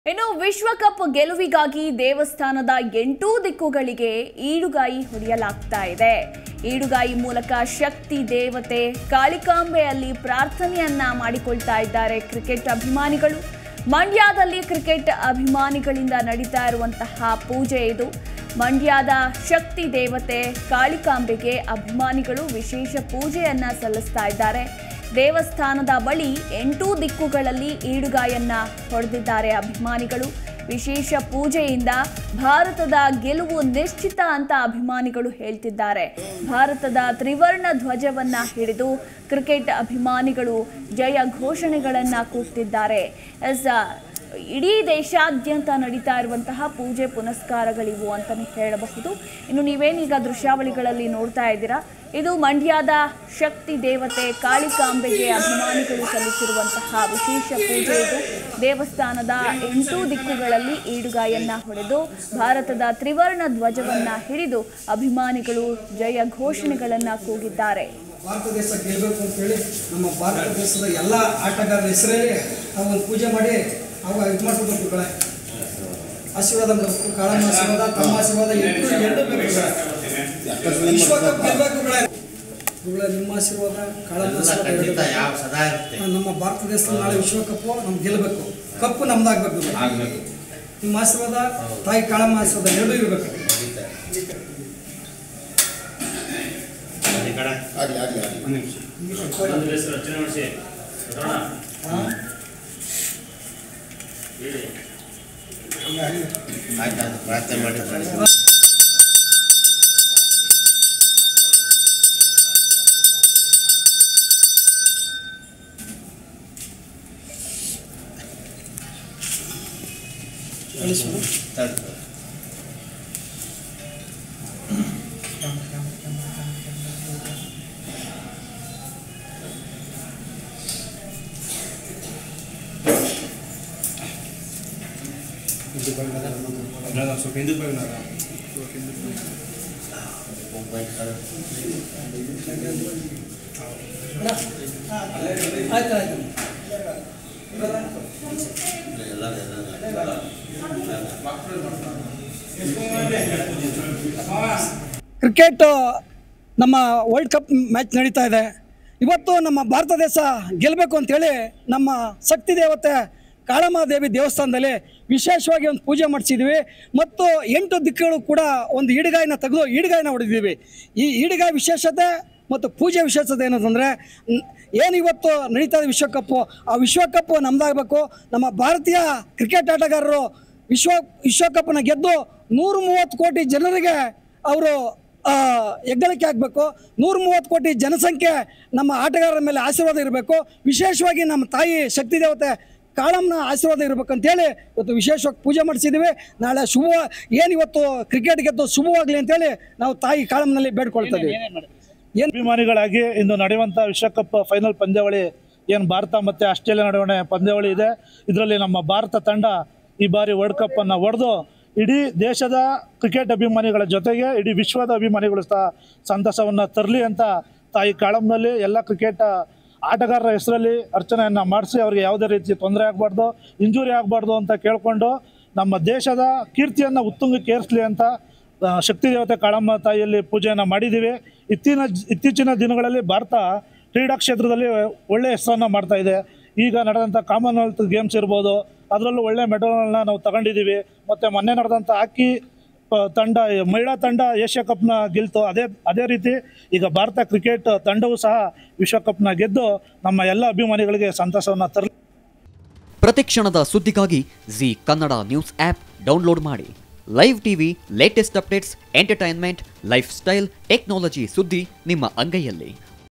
ಇನ್ನು ವಿಶ್ವಕಪ್ ಗೆಲುವಿಗಾಗಿ ದೇವಸ್ಥಾನದ ಎಂಟೂ ದಿಕ್ಕುಗಳಿಗೆ ಈಡುಗಾಯಿ ಹೊಡೆಯಲಾಗ್ತಾ ಇದೆ ಈಡುಗಾಯಿ ಮೂಲಕ ಶಕ್ತಿ ದೇವತೆ ಕಾಳಿಕಾಂಬೆಯಲ್ಲಿ ಪ್ರಾರ್ಥನೆಯನ್ನ ಮಾಡಿಕೊಳ್ತಾ ಇದ್ದಾರೆ ಕ್ರಿಕೆಟ್ ಅಭಿಮಾನಿಗಳು ಮಂಡ್ಯದಲ್ಲಿ ಕ್ರಿಕೆಟ್ ಅಭಿಮಾನಿಗಳಿಂದ ನಡೀತಾ ಇರುವಂತಹ ಪೂಜೆ ಇದು ಮಂಡ್ಯದ ಶಕ್ತಿ ದೇವತೆ ಕಾಳಿಕಾಂಬೆಗೆ ಅಭಿಮಾನಿಗಳು ವಿಶೇಷ ಪೂಜೆಯನ್ನ ಸಲ್ಲಿಸ್ತಾ ಇದ್ದಾರೆ ದೇವಸ್ಥಾನದ ಬಳಿ ಎಂಟೂ ದಿಕ್ಕುಗಳಲ್ಲಿ ಈಡುಗಾಯನ್ನ ಹೊಡೆದಿದ್ದಾರೆ ಅಭಿಮಾನಿಗಳು ವಿಶೇಷ ಪೂಜೆಯಿಂದ ಭಾರತದ ಗೆಲುವು ನಿಶ್ಚಿತ ಅಂತ ಅಭಿಮಾನಿಗಳು ಹೇಳ್ತಿದ್ದಾರೆ ಭಾರತದ ತ್ರಿವರ್ಣ ಧ್ವಜವನ್ನ ಹಿಡಿದು ಕ್ರಿಕೆಟ್ ಅಭಿಮಾನಿಗಳು ಜಯ ಘೋಷಣೆಗಳನ್ನ ಕೂಗ್ತಿದ್ದಾರೆ ಎಸ್ ಇಡೀ ದೇಶಾದ್ಯಂತ ನಡೀತಾ ಇರುವಂತಹ ಪೂಜೆ ಪುನಸ್ಕಾರಗಳಿವು ಅಂತಲೇ ಹೇಳಬಹುದು ಇನ್ನು ನೀವೇನೀಗ ದೃಶ್ಯಾವಳಿಗಳಲ್ಲಿ ನೋಡ್ತಾ ಇದ್ದೀರಾ ಇದು ಮಂಡ್ಯದ ಶಕ್ತಿ ದೇವತೆ ಕಾಳಿಕಾಂಬೆಗೆ ಅಭಿಮಾನಿಗಳು ಸಲ್ಲಿಸಿರುವಂತಹ ವಿಶೇಷ ಪೂಜೆ ಇದು ದೇವಸ್ಥಾನದ ಎಂಟೂ ದಿಕ್ಕುಗಳಲ್ಲಿ ಈಡುಗಾಯನ್ನ ಹೊಡೆದು ಭಾರತದ ತ್ರಿವರ್ಣ ಧ್ವಜವನ್ನ ಹಿಡಿದು ಅಭಿಮಾನಿಗಳು ಜಯ ಘೋಷಣೆಗಳನ್ನ ಕೂಗಿದ್ದಾರೆ ಭಾರತ ದೇಶ ಗೆಲ್ಲಬೇಕು ಅಂತೇಳಿ ನಮ್ಮ ಭಾರತ ದೇಶದ ಎಲ್ಲ ಆಟಗಾರರ ಹೆಸರಲ್ಲಿ ನಾವು ಒಂದು ಪೂಜೆ ಮಾಡಿ ಅವಾಗ ಇದು ಮಾಡ್ಬೇಕು ಗುರುಗಳೇ ಆಶೀರ್ವಾದ ಮಾಡಬೇಕು ಕಾಳಮ್ಮ ಆಶೀರ್ವಾದ ತಮ್ಮ ಆಶೀರ್ವಾದ ಎರಡು ಎರಡು ಬೇಕು ಗುರುಗಳೇ. ವಿಶ್ವಕಪ್ ಗೆಲ್ಲಬೇಕು ಗುರುಗಳೇ ಗುರುಗಳೇ ನಿಮ್ಮ ಆಶೀರ್ವಾದ ಕಾಳಮ್ಮ ಆಶೀರ್ವಾದ ಎರಡು ಖಂಡಿತ ಬೇಕು. ಯಾವ ಸದಾ ಇರುತ್ತೆ ನಮ್ಮ ಭಾರತ ದೇಶದ ನಾಳೆ ವಿಶ್ವಕಪ್ಪು ನಮ್ಗೆ ಗೆಲ್ಲಬೇಕು ಕಪ್ಪು ನಮ್ದಾಗಬೇಕು ಗುರುಗಳೇ. ಆಗ್ಬೇಕು ನಿಮ್ಮ ಆಶೀರ್ವಾದ ತಾಯಿ ಕಾಳಮ್ಮ ಆಶೀರ್ವಾದ ಎರಡೂ ಇರಬೇಕು ಖಂಡಿತ ಈ ಕಡೆ ಆಗ್ಲಿ ಆಗ್ಲಿ ಆಗ್ಲಿ ಆಯ್ತು ಆಯ್ತು ಪ್ರಾರ್ಥನೆ ಮಾಡಿ ಮಾಡಿ. ತಡ್ಕೊ. ಮೊಬೈಲ್ ಕಡೆ. ಆಯ್ತು ಆಯ್ತು ಎಲ್ಲ ಎಲ್ಲ ಕ್ರಿಕೆಟ್ ನಮ್ಮ ವರ್ಲ್ಡ್ ಕಪ್ ಮ್ಯಾಚ್ ನಡೀತಾ ಇದೆ ಇವತ್ತು ನಮ್ಮ ಭಾರತ ದೇಶ ಗೆಲ್ಲಬೇಕು ಅಂತೇಳಿ ನಮ್ಮ ಶಕ್ತಿ ದೇವತೆ ಕಾಳಮಾದೇವಿ ದೇವಸ್ಥಾನದಲ್ಲಿ ವಿಶೇಷವಾಗಿ ಒಂದು ಪೂಜೆ ಮಾಡಿಸಿದ್ವಿ ಮತ್ತು ಎಂಟು ದಿಕ್ಕುಗಳು ಕೂಡ ಒಂದು ಈಡುಗಾಯಿನ ತೆಗೆದು ಈಡುಗಾಯಿನ ಹೊಡೆದಿದ್ದೀವಿ ಈ ಈಡುಗಾಯಿ ವಿಶೇಷತೆ ಮತ್ತು ಪೂಜೆ ವಿಶೇಷತೆ ಏನಂತಂದರೆ ಏನು ಇವತ್ತು ನಡೀತಾ ಇದೆ ವಿಶ್ವಕಪ್ಪು ಆ ವಿಶ್ವಕಪ್ಪು ನಮ್ಮದಾಗಬೇಕು ನಮ್ಮ ಭಾರತೀಯ ಕ್ರಿಕೆಟ್ ಆಟಗಾರರು ವಿಶ್ವ ವಿಶ್ವಕಪ್ನ ಗೆದ್ದು ನೂರು ಮೂವತ್ತು ಕೋಟಿ ಜನರಿಗೆ ಅವರು ಹೆಗ್ಗಳಿಕೆ ಆಗಬೇಕು ನೂರ ಮೂವತ್ತು ಕೋಟಿ ಜನಸಂಖ್ಯೆ ನಮ್ಮ ಆಟಗಾರರ ಮೇಲೆ ಆಶೀರ್ವಾದ ಇರಬೇಕು ವಿಶೇಷವಾಗಿ ನಮ್ಮ ತಾಯಿ ಶಕ್ತಿ ದೇವತೆ ಕಾಳಮ್ಮನ ಆಶೀರ್ವಾದ ಇರಬೇಕು ಅಂತೇಳಿ ಇವತ್ತು ವಿಶೇಷವಾಗಿ ಪೂಜೆ ಮಾಡಿಸಿದ್ದೀವಿ ನಾಳೆ ಶುಭ ಏನು ಇವತ್ತು ಕ್ರಿಕೆಟ್ ಗೆದ್ದು ಶುಭವಾಗಲಿ ಅಂತೇಳಿ ನಾವು ತಾಯಿ ಕಾಳಮ್ಮನಲ್ಲಿ ಬೇಡ್ಕೊಳ್ತಾ ಇದ್ದೀವಿ ಏನು ಅಭಿಮಾನಿಗಳಾಗಿ ಇಂದು ನಡೆಯುವಂಥ ವಿಶ್ವಕಪ್ ಫೈನಲ್ ಪಂದ್ಯಾವಳಿ ಏನು ಭಾರತ ಮತ್ತು ಆಸ್ಟ್ರೇಲಿಯಾ ನಡುವಣ ಪಂದ್ಯಾವಳಿ ಇದೆ ಇದರಲ್ಲಿ ನಮ್ಮ ಭಾರತ ತಂಡ ಈ ಬಾರಿ ವರ್ಲ್ಡ್ ಕಪ್ಪನ್ನು ಹೊಡೆದು ಇಡೀ ದೇಶದ ಕ್ರಿಕೆಟ್ ಅಭಿಮಾನಿಗಳ ಜೊತೆಗೆ ಇಡೀ ವಿಶ್ವದ ಅಭಿಮಾನಿಗಳು ಸಹ ಸಂತಸವನ್ನು ತರಲಿ ಅಂತ ತಾಯಿ ಕಾಳಂನಲ್ಲಿ ಎಲ್ಲ ಕ್ರಿಕೆಟ್ ಆಟಗಾರರ ಹೆಸರಲ್ಲಿ ಅರ್ಚನೆಯನ್ನು ಮಾಡಿಸಿ ಅವರಿಗೆ ಯಾವುದೇ ರೀತಿ ತೊಂದರೆ ಆಗಬಾರ್ದು ಇಂಜುರಿ ಆಗಬಾರ್ದು ಅಂತ ಕೇಳಿಕೊಂಡು ನಮ್ಮ ದೇಶದ ಕೀರ್ತಿಯನ್ನು ಉತ್ತುಂಗಕ್ಕೆ ಏರಿಸಲಿ ಅಂತ ಆ, ಶಕ್ತಿ ದೇವತೆ ಕಾಳಮ್ಮ ತಾಯಿಯಲ್ಲಿ ಪೂಜೆಯನ್ನು ಮಾಡಿದ್ದೀವಿ ಇತ್ತೀನ ಇತ್ತೀಚಿನ ದಿನಗಳಲ್ಲಿ ಭಾರತ ಕ್ರೀಡಾ ಕ್ಷೇತ್ರದಲ್ಲಿ ಒಳ್ಳೆ ಹೆಸರನ್ನು ಮಾಡ್ತಾ ಇದೆ ಈಗ ನಡೆದಂಥ ಕಾಮನ್ವೆಲ್ತ್ ಗೇಮ್ಸ್ ಇರ್ಬೋದು ಅದರಲ್ಲೂ ಒಳ್ಳೆ ಮೆಡಲ್ಗಳನ್ನ ನಾವು ತಗೊಂಡಿದ್ದೀವಿ ಮತ್ತು ಮೊನ್ನೆ ನಡೆದಂಥ ಹಾಕಿ ಆ, ತಂಡ ಮಹಿಳಾ ತಂಡ ಏಷ್ಯಾ ಕಪ್ನ ಗೆಲ್ತು ಅದೇ ಅದೇ ರೀತಿ ಈಗ ಭಾರತ ಕ್ರಿಕೆಟ್ ತಂಡವೂ ಸಹ ವಿಶ್ವಕಪ್ನ ಗೆದ್ದು ನಮ್ಮ ಎಲ್ಲ ಅಭಿಮಾನಿಗಳಿಗೆ ಸಂತಸವನ್ನು ತರಲಿ ಪ್ರತಿಕ್ಷಣದ ಸುದ್ದಿಗಾಗಿ Zee Kannada news app download ಮಾಡಿ live TV latest updates entertainment lifestyle technology ಸುದ್ದಿ ನಿಮ್ಮ ಅಂಗೈಯಲ್ಲಿ